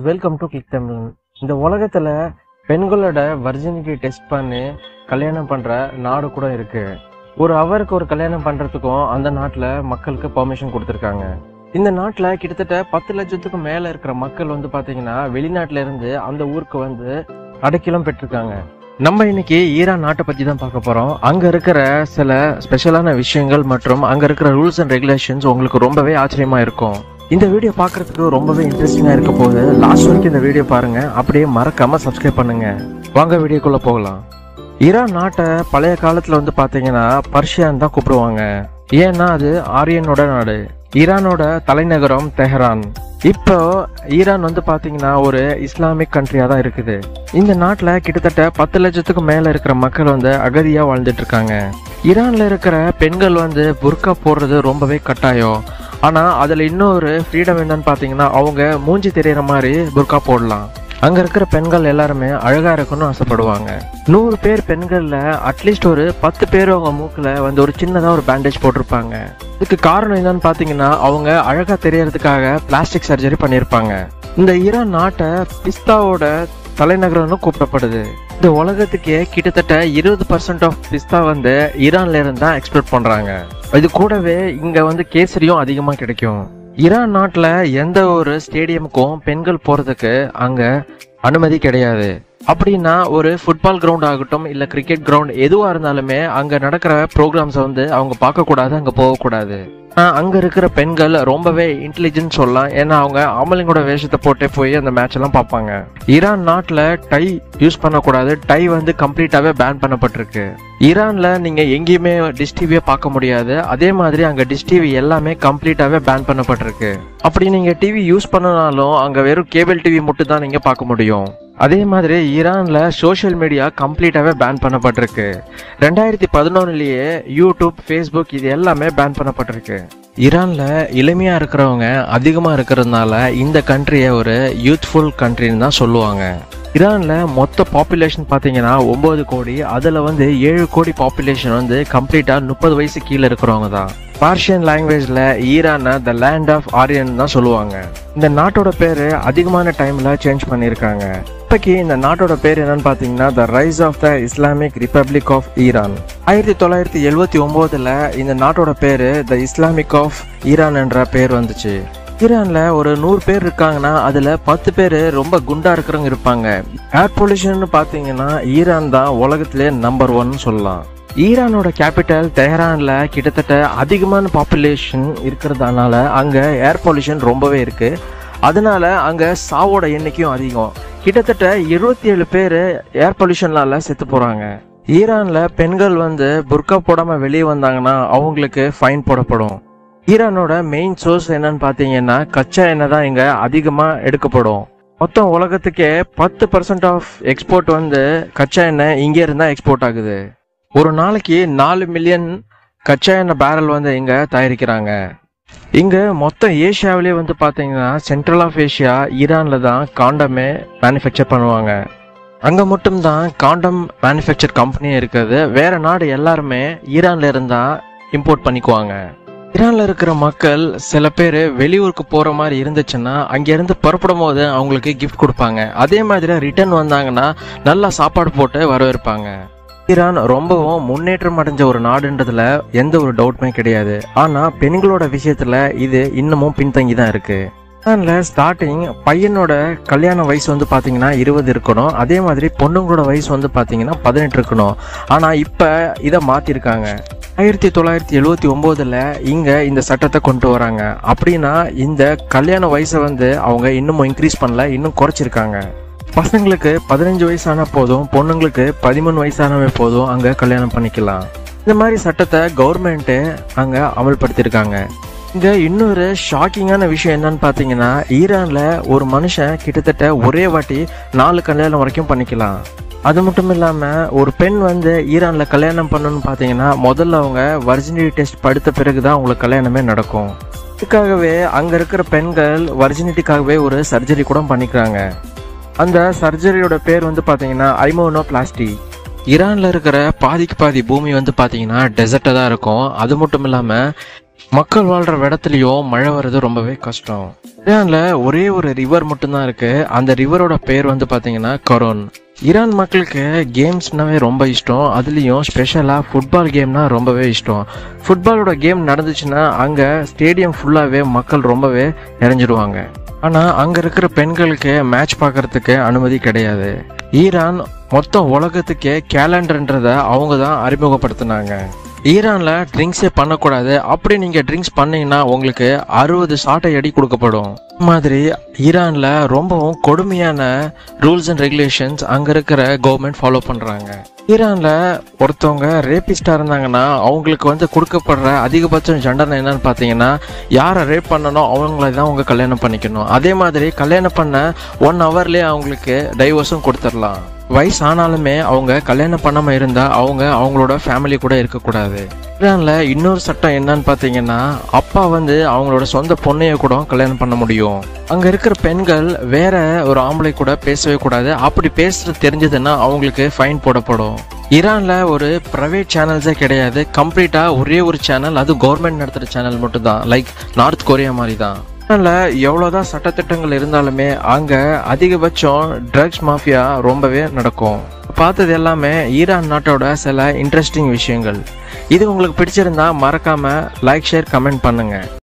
welcome to kick Tamil இந்த உலகத்துல பெண்களோட வர்ஜினிட்டி டெஸ்ட் பண்ணி கல்யாணம் பண்ற நாடு கூட இருக்கு ஒரு அவருக்கு ஒரு கல்யாணம் பண்றதுக்கும் அந்த நாட்டுல மக்களுக்கு பெர்மிஷன் கொடுத்துருக்காங்க இந்த நாட்டுல கிட்டத்தட்ட பத்து லட்சத்துக்கும் மேல இருக்கிற மக்கள் வந்து பாத்தீங்கன்னா வெளிநாட்டுல இருந்து அந்த ஊருக்கு வந்து அடைக்கலம் பெற்றிருக்காங்க நம்ம இன்னைக்கு ஈரான் நாட்டை பத்தி தான் பார்க்க போறோம் அங்க இருக்கிற சில ஸ்பெஷலான விஷயங்கள் மற்றும் அங்க இருக்கிற ரூல்ஸ் அண்ட் ரெகுலேஷன்ஸ் உங்களுக்கு ரொம்பவே ஆச்சரியமா இருக்கும் இந்த வீடியோ பார்க்கறதுக்கு ரொம்பவே இன்ட்ரெஸ்டிங்கா இருக்க போகுது லாஸ்ட் வரைக்கும் இந்த வீடியோ பாருங்க அப்படியே மறக்காம சப்ஸ்கிரைப் பண்ணுங்க வாங்க வீடியோக்குள்ள போகலாம் ஈரான் நாட்டை பழைய காலத்துல வந்து பாத்தீங்கன்னா பர்ஷியான் தான் கூப்பிடுவாங்க ஏன்னா அது ஆரியனோட நாடு ஈரானோட தலைநகரம் தெஹரான் இப்போ ஈரான் வந்து பாத்தீங்கன்னா ஒரு இஸ்லாமிக் கண்ட்ரியா தான் இருக்குது இந்த நாட்டுல கிட்டத்தட்ட பத்து லட்சத்துக்கு மேல இருக்கிற மக்கள் வந்து அகதியா வாழ்ந்துட்டு இருக்காங்க ஈரான்ல இருக்கிற பெண்கள் வந்து புர்கா போடுறது ரொம்பவே கட்டாயம் ஆனா அதுல இன்னொரு ஃப்ரீடம் என்னன்னு பாத்தீங்கன்னா அவங்க மூஞ்சி தெரியற மாதிரி புர்கா போடலாம் அங்க இருக்கிற பெண்கள் எல்லாருமே அழகா இருக்கணும்னு ஆசைப்படுவாங்க நூறு பேர் பெண்கள்ல அட்லீஸ்ட் ஒரு பத்து பேர் அவங்க மூக்குல வந்து ஒரு சின்னதா ஒரு பேண்டேஜ் போட்டிருப்பாங்க இதுக்கு காரணம் என்னன்னு பாத்தீங்கன்னா அவங்க அழகா தெரியறதுக்காக பிளாஸ்டிக் சர்ஜரி பண்ணியிருப்பாங்க இந்த ஈரான் நாட்டை பிஸ்தாவோட தலைநகரம்னு கூப்பிடப்படுது இந்த உலகத்துக்கே கிட்டத்தட்ட இருபது பர்சன்ட் ஆஃப் பிஸ்தா வந்து ஈரான்ல இருந்து தான் எக்ஸ்போர்ட் பண்றாங்க இது கூடவே இங்க வந்து கேசரியும் அதிகமா கிடைக்கும் ஈரான் நாட்டுல எந்த ஒரு ஸ்டேடியமுக்கும் பெண்கள் போறதுக்கு அங்க அனுமதி கிடையாது அப்படின்னா ஒரு ஃபுட்பால் கிரவுண்ட் ஆகட்டும் இல்ல கிரிக்கெட் கிரவுண்ட் எதுவா இருந்தாலுமே அங்க நடக்கிற ப்ரோக்ராம்ஸ் வந்து அவங்க பார்க்க கூடாது அங்க போகக்கூடாது ஆனா, அங்க இருக்கிற பெண்கள் ரொம்பவே இன்டெலிஜென்ட் சொல்லலாம் ஏன்னா அவங்க ஆம்பளைங்களோட வேஷத்தை போட்டே போய் அந்த மேட்ச் எல்லாம் பார்ப்பாங்க ஈரான் நாட்டுல டை யூஸ் பண்ணக்கூடாது டை வந்து கம்ப்ளீட்டாவே பேன் பண்ணப்பட்டிருக்கு ஈரான்ல நீங்க எங்கேயுமே டிஷ் டிவியை பார்க்க முடியாது அதே மாதிரி அங்க டிஷ் டிவி எல்லாமே கம்ப்ளீட்டாவே பேன் பண்ணப்பட்டிருக்கு அப்படி நீங்க டிவி யூஸ் பண்ணனாலும் அங்க வெறும் கேபிள் டிவி மட்டும் தான் நீங்க பார்க்க முடியும் அதே மாதிரி ஈரான்ல சோஷியல் மீடியா கம்ப்ளீட்டாவே பேன் பண்ணப்பட்டிருக்கு ரெண்டாயிரத்தி பதினொன்னுலயே யூடியூப் ஃபேஸ்புக் இது எல்லாமே பேன் பண்ணப்பட்டிருக்கு ஈரான்ல இளமையா இருக்கிறவங்க அதிகமா இருக்கிறதுனால இந்த கண்ட்ரியை ஒரு யூத்ஃபுல் கண்ட்ரின்னு தான் சொல்லுவாங்க ஈரான்ல மொத்த பாப்புலேஷன் பாத்தீங்கன்னா ஒன்பது கோடி அதுல வந்து ஏழு கோடி பாப்புலேஷன் வந்து கம்ப்ளீட்டா முப்பது வயசு கீழே இருக்கிறவங்க தான் பார்ஷியன் லாங்குவேஜ்ல Iran the land of Aryan தான் சொல்லுவாங்க இந்த நாட்டோட பேரு அதிகமான டைம்ல சேஞ்ச் பண்ணியிருக்காங்க இப்போக்கி இந்த நாட்டோட பேர் என்னன்னு பாத்தீங்கன்னா the rise of the Islamic republic of Iran ஆயிரத்தி தொள்ளாயிரத்தி எழுவத்தி ஒன்பதுல இந்த நாட்டோட பேரு த இஸ்லாமிக் ஆஃப் ஈரான் என்ற பேர் வந்துச்சு ஈரான்ல ஒரு நூறு பேர் இருக்காங்கன்னா அதுல பத்து பேர் ரொம்ப குண்டா இருக்கிறவங்க இருப்பாங்க ஏர் பொல்யூஷன் பாத்தீங்கன்னா ஈரான் தான் உலகத்திலே நம்பர் ஒன் சொல்லலாம் ஈரானோட கேபிட்டல் தெஹரான்ல கிட்டத்தட்ட அதிகமான பாப்புலேஷன் இருக்கிறதுனால அங்க ஏர் பொல்யூஷன் ரொம்பவே இருக்கு அதனால அங்க சாவோட எண்ணிக்கையும் அதிகம் கிட்டத்தட்ட இருபத்தி ஏழு பேர் ஏர் பொல்யூஷன்னால செத்து போறாங்க ஈரான்ல பெண்கள் வந்து புர்கா போடாம வெளியே வந்தாங்கன்னா அவங்களுக்கு ஃபைன் போடப்படும் ஈரானோட மெயின் சோர்ஸ் என்னன்னு பாத்தீங்கன்னா கச்சா எண்ணெய் தான் இங்க அதிகமா எடுக்கப்படும் மொத்தம் உலகத்துக்கே பத்து பர்சன்ட் ஆஃப் எக்ஸ்போர்ட் வந்து கச்சா எண்ணெய் இங்க இருந்தா எக்ஸ்போர்ட் ஆகுது ஒரு நாளைக்கு நாலு மில்லியன் கச்சா எண்ணெய் பேரல் வந்து இங்க தயாரிக்கிறாங்க இங்க மொத்தம் ஏஷியாவிலே வந்து பாத்தீங்கன்னா சென்ட்ரல் ஆஃப் ஏஷியா ஈரான்ல தான் காண்டமே மேனுஃபேக்சர் பண்ணுவாங்க அங்க மட்டும்தான் காண்டம் மேனுஃபேக்சர் கம்பெனியே இருக்குது வேற நாடு எல்லாருமே ஈரான்ல இருந்தா இம்போர்ட் பண்ணிக்குவாங்க ஈரான்ல இருக்கிற மக்கள் சில பேர் வெளியூருக்கு போற மாதிரி இருந்துச்சுன்னா அங்க இருந்து புறப்படும் போது அவங்களுக்கு கிஃப்ட் கொடுப்பாங்க அதே மாதிரி ரிட்டர்ன் வந்தாங்கன்னா நல்லா சாப்பாடு போட்டு வரவேற்பாங்க ஈரான் ரொம்பவும் முன்னேற்றம் அடைஞ்ச ஒரு நாடுன்றதுல எந்த ஒரு டவுட்டுமே கிடையாது ஆனா பெண்களோட விஷயத்துல இது இன்னமும் பின்தங்கி தான் இருக்கு ஈரான்ல ஸ்டார்டிங் பையனோட கல்யாண வயசு வந்து பாத்தீங்கன்னா இருபது இருக்கணும் அதே மாதிரி பொண்ணுங்களோட வயசு வந்து பாத்தீங்கன்னா பதினெட்டு இருக்கணும் ஆனா இப்ப இதை மாத்திருக்காங்க ஆயிரத்தி தொள்ளாயிரத்தி எழுவத்தி ஒன்பதுல இங்க இந்த சட்டத்தை கொண்டு வராங்க அப்படின்னா இந்த கல்யாண வயசை வந்து அவங்க இன்னமும் இன்க்ரீஸ் பண்ணல இன்னும் குறைச்சிருக்காங்க பசங்களுக்கு பதினஞ்சு வயசான போதும் பொண்ணுங்களுக்கு பதிமூணு வயசானவே போதும் அங்க கல்யாணம் பண்ணிக்கலாம் இந்த மாதிரி சட்டத்தை கவர்மெண்ட் அங்க அமல்படுத்தியிருக்காங்க இங்க இன்னொரு ஷாக்கிங்கான விஷயம் என்னன்னு பாத்தீங்கன்னா ஈரான்ல ஒரு மனுஷன் கிட்டத்தட்ட ஒரே வாட்டி நாலு கல்யாணம் வரைக்கும் பண்ணிக்கலாம் அது மட்டும் இல்லாம ஒரு பெண் வந்து ஈரான்ல கல்யாணம் பண்ணணும்னு பாத்தீங்கன்னா முதல்ல அவங்க வர்ஜினிட்டி டெஸ்ட் படுத்த பிறகுதான் அவங்களுக்கு கல்யாணமே நடக்கும் இதுக்காகவே அங்க இருக்கிற பெண்கள் வர்ஜினிட்டிக்காகவே ஒரு சர்ஜரி கூட பண்ணிக்கிறாங்க அந்த சர்ஜரியோட பேர் வந்து பாத்தீங்கன்னா ஐமோனோ பிளாஸ்டி ஈரான்ல இருக்கிற பாதிக்கு பாதி பூமி வந்து பாத்தீங்கன்னா டெசர்ட்டா தான் இருக்கும் அது மட்டும் இல்லாம மக்கள் வாழ்ற இடத்துலயும் மழை வர்றது ரொம்பவே கஷ்டம் ஈரான்ல ஒரே ஒரு ரிவர் மட்டும்தான் இருக்கு அந்த ரிவரோட பேர் வந்து பாத்தீங்கன்னா கரோன் ஈரான் மக்களுக்கு கேம்ஸ்னாவே ரொம்ப இஷ்டம் அதுலேயும் ஸ்பெஷலாக ஃபுட்பால் கேம்னா ரொம்பவே இஷ்டம் ஃபுட்பாலோட கேம் நடந்துச்சுன்னா அங்கே ஸ்டேடியம் ஃபுல்லாகவே மக்கள் ரொம்பவே நிறைஞ்சிருவாங்க ஆனால் அங்கே இருக்கிற பெண்களுக்கு மேட்ச் பார்க்கறதுக்கு அனுமதி கிடையாது ஈரான் மொத்த உலகத்துக்கே கேலண்டர்ன்றதை அவங்க தான் அறிமுகப்படுத்தினாங்க ஈரான்ல ட்ரிங்க்ஸே பண்ணக்கூடாது அப்படி நீங்க ட்ரிங்க்ஸ் பண்ணீங்கன்னா உங்களுக்கு அறுபது சாட்டை அடி கொடுக்கப்படும் இந்த மாதிரி ஈரான்ல ரொம்பவும் கொடுமையான ரூல்ஸ் அண்ட் ரெகுலேஷன்ஸ் அங்க இருக்கிற கவர்மெண்ட் ஃபாலோ பண்றாங்க ஈரான்ல ஒருத்தவங்க ரேபிஸ்டா இருந்தாங்கன்னா அவங்களுக்கு வந்து கொடுக்கப்படுற அதிகபட்ச தண்டனை என்னன்னு பாத்தீங்கன்னா யாரை ரேப் பண்ணனோ அவங்கள தான் அவங்க கல்யாணம் பண்ணிக்கணும் அதே மாதிரி கல்யாணம் பண்ண ஒன் ஹவர்லயே அவங்களுக்கு டைவர்ஸும் கொடுத்துடலாம் வயசானாலுமே அவங்க கல்யாணம் பண்ணாம இருந்தா அவங்க அவங்களோட ஃபேமிலி கூட இருக்கக்கூடாது ஈரான்ல இன்னொரு சட்டம் என்னன்னு பாத்தீங்கன்னா அப்பா வந்து அவங்களோட சொந்த பொண்ணைய கூட கல்யாணம் பண்ண முடியும் அங்க இருக்கிற பெண்கள் வேற ஒரு ஆம்பளை கூட பேசவே கூடாது அப்படி பேசுறது தெரிஞ்சதுன்னா அவங்களுக்கு ஃபைன் போடப்படும் ஈரான்ல ஒரு பிரைவேட் சேனல்ஸே கிடையாது கம்ப்ளீட்டா ஒரே ஒரு சேனல் அது கவர்மெண்ட் நடத்துற சேனல் மட்டும்தான் லைக் நார்த் கொரியா மாதிரி தான் ஈரானில் எவ்வளோதான் சட்டத்திட்டங்கள் இருந்தாலுமே அங்கே அதிகபட்சம் ட்ரக்ஸ் மாஃபியா ரொம்பவே நடக்கும் பார்த்தது எல்லாமே ஈரான் நாட்டோட சில இன்ட்ரெஸ்டிங் விஷயங்கள் இது உங்களுக்கு பிடிச்சிருந்தா மறக்காம லைக் ஷேர் கமெண்ட் பண்ணுங்க